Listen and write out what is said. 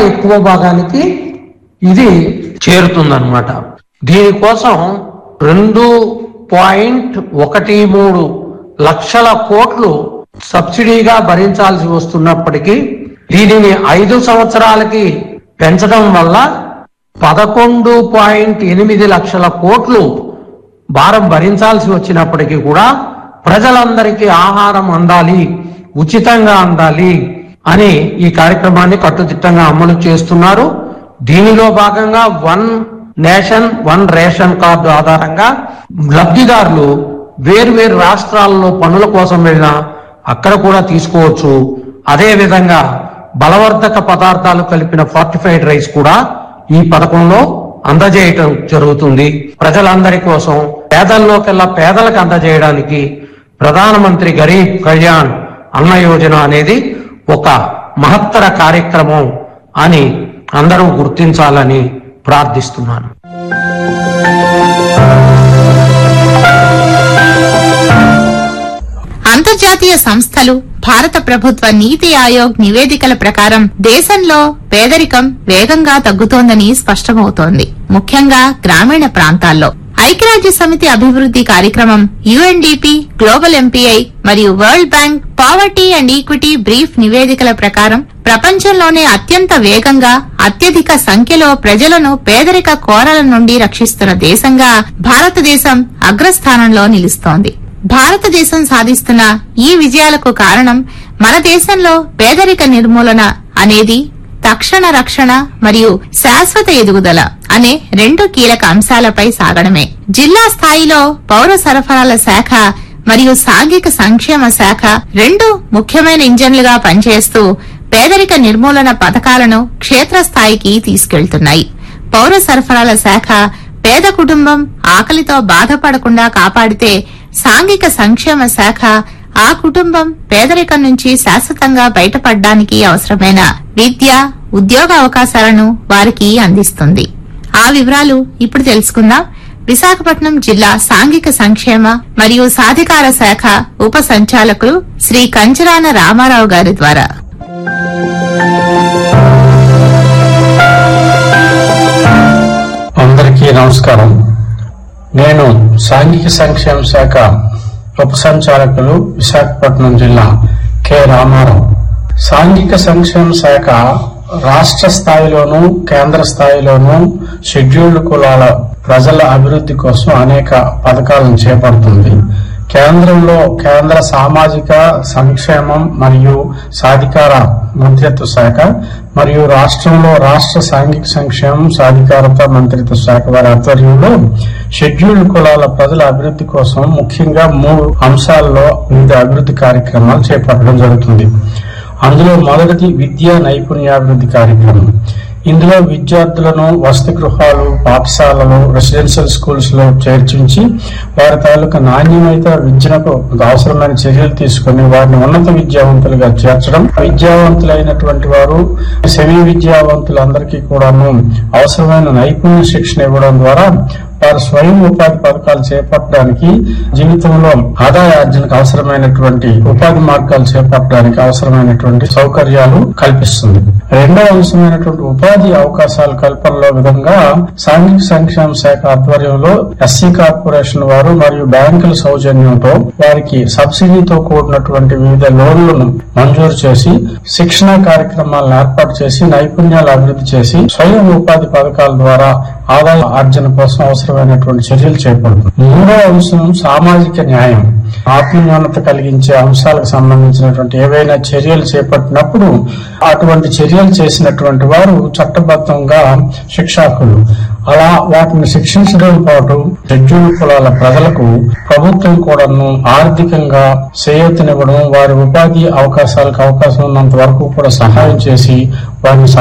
ఎక్కువ భాగానికి ఇది చేరుతుందన్నమాట దీనికోసం రెండు పాయింట్ ఒకటి మూడు లక్షల కోట్లు సబ్సిడీగా భరించాల్సి వస్తున్నప్పటికీ దీనిని ఐదు సంవత్సరాలకి పెంచడం వల్ల పదకొండు పాయింట్ ఎనిమిది లక్షల కోట్లు భారం భరించాల్సి వచ్చినప్పటికీ కూడా ప్రజలందరికీ ఆహారం అందాలి ఉచితంగా అందాలి అని ఈ కార్యక్రమాన్ని కట్టుదిట్టంగా అమలు చేస్తున్నారు దీనిలో భాగంగా one nation one ration card ఆధారంగా లబ్ధిదారులు వేర్వేరు రాష్ట్రాల్లో పనుల కోసం వెళ్ళినా అక్కడ కూడా తీసుకోవచ్చు అదే విధంగా బలవర్ధక పదార్థాలు కలిపిన ఫార్టిఫైడ్ రైస్ కూడా ఈ పథకంలో అందజేయటం జరుగుతుంది ప్రజలందరి కోసం పేదల్లోకెల్లా పేదలకు అందజేయడానికి ప్రధానమంత్రి గరీబ్ కళ్యాణ్ అన్న యోజన అనేది ఒక మహత్తర కార్యక్రమం అని అందరూ గుర్తించాలని ప్రార్థిస్తున్నాను అంతర్జాతీయ సంస్థలు భారత ప్రభుత్వ నీతి ఆయోగ్ నివేదికల ప్రకారం దేశంలో పేదరికం వేగంగా తగ్గుతోందని స్పష్టమవుతోంది ముఖ్యంగా గ్రామీణ ప్రాంతాల్లో ఐక్యరాజ్య సమితి అభివృద్ది కార్యక్రమం యుఎన్డిపి గ్లోబల్ ఎంపీఐ మరియు world bank poverty and equity brief నివేదికల ప్రకారం ప్రపంచంలోనే అత్యంత వేగంగా అత్యధిక సంఖ్యలో ప్రజలను పేదరిక కోరల నుండి రక్షిస్తున్న దేశంగా భారతదేశం అగ్రస్థానంలో నిలుస్తోంది భారతదేశం సాధిస్తున్న ఈ విజయాలకు కారణం మన దేశంలో పేదరిక నిర్మూలన అనేది తక్షణ రక్షణ మరియు శాశ్వత ఎదుగుదల అనే రెండు కీలక అంశాలపై సాగడమే జిల్లా స్థాయిలో పౌర సరఫరాల శాఖ మరియు సాంఘిక సంక్షేమ శాఖ రెండు ముఖ్యమైన ఇంజన్లుగా పనిచేస్తూ పేదరిక నిర్మూలన పథకాలను క్షేత్రస్థాయికి తీసుకెళ్తున్నాయి పౌర సరఫరాల శాఖ పేద కుటుంబం ఆకలితో బాధపడకుండా కాపాడితే సాంఘిక సంక్షేమ శాఖ ఆ కుటుంబం పేదరికం నుంచి శాశ్వతంగా బయటపడడానికి అవసరమైన విద్య ఉద్యోగ అవకాశాలను వారికి అందిస్తుంది ఆ వివరాలు ఇప్పుడు తెలుసుకుందాం విశాఖపట్నం జిల్లా సాంఘిక సంక్షేమ మరియు సాధికార శాఖ ఉప సంచాలకులు శ్రీ కంచరాన రామారావు గారి ద్వారా అందరికీ నమస్కారం నేను సాంఘిక సంక్షేమ శాఖ ఉప సంచాలకులు విశాఖపట్నం జిల్లా కె రామారావు సాంఘిక సంక్షేమ శాఖ రాష్ట్ర స్థాయిలోనూ కేంద్ర స్థాయిలోనూ షెడ్యూల్డ్ కులాల ప్రజల అభివృద్ధి కోసం అనేక పథకాలను చేపడుతుంది కేంద్రంలో కేంద్ర సామాజిక సంక్షేమం మరియు సాధికార మంత్రిత్వ శాఖ మరియు రాష్ట్రంలో రాష్ట్ర సాంఘిక సంక్షేమం సాధికారత మంత్రిత్వ శాఖ వారి ఆధ్వర్యంలో షెడ్యూల్డ్ కులాల ప్రజల అభివృద్ధి కోసం ముఖ్యంగా మూడు అంశాల్లో వివిధ అభివృద్ధి కార్యక్రమాలు చేపట్టడం జరుగుతుంది అందులో మొదటిది విద్యా నైపుణ్యాభివృద్ధి కార్యక్రమం ఇందులో విద్యార్థులను వసతి గృహాలు పాఠశాలలు రెసిడెన్షియల్ స్కూల్స్ లో చేర్చించి వారి తాలూకా నాణ్యమైన విద్యకు అవసరమైన చర్యలు తీసుకుని వారిని ఉన్నత విద్యావంతులుగా చేర్చడం విద్యావంతులైనటువంటి వారు సెమీ విద్యావంతులందరికీ కూడాను అవసరమైన నైపుణ్య శిక్షణ ఇవ్వడం ద్వారా వారు స్వయం ఉపాధి పథకాలు చేపట్టడానికి జీవితంలో ఆదాయ ఆర్జనకు అవసరమైనటువంటి ఉపాధి మార్గాలు చేపట్టడానికి అవసరమైనటువంటి సౌకర్యాలు కల్పిస్తుంది రెండవ అంశమైనటువంటి ఉపాధి అవకాశాల కల్పనలో విధంగా సాంఘిక సంక్షేమ శాఖ ఆధ్వర్యంలో ఎస్సీ కార్పొరేషన్ వారు మరియు బ్యాంకుల సౌజన్యంతో వారికి సబ్సిడీతో కూడినటువంటి వివిధ లోన్లను మంజూరు చేసి శిక్షణ కార్యక్రమాలను ఏర్పాటు చేసి నైపుణ్యాలు అభివృద్ధి చేసి స్వయం ఉపాధి పథకాల ద్వారా ఆదాయ ఆర్జన కోసం అవసరమైనటువంటి చర్యలు చేపడుతుంది మూడో అంశం సామాజిక న్యాయం ఆత్మన్యూనత కలిగించే అంశాలకు సంబంధించినటువంటి ఏవైనా చర్యలు చేపట్టినప్పుడు అటువంటి చర్యలు చేసినటువంటి వారు చట్టబద్ధంగా శిక్షార్హులు అలా వాటిని శిక్షించడం పాటు షెడ్యూల్ కులాల ప్రజలకు ప్రభుత్వం కూడాను ఆర్థికంగా చేయూతనివ్వడం వారి ఉపాధి అవకాశాలకు అవకాశం ఉన్నంత వరకు కూడా సహాయం చేసి వారిని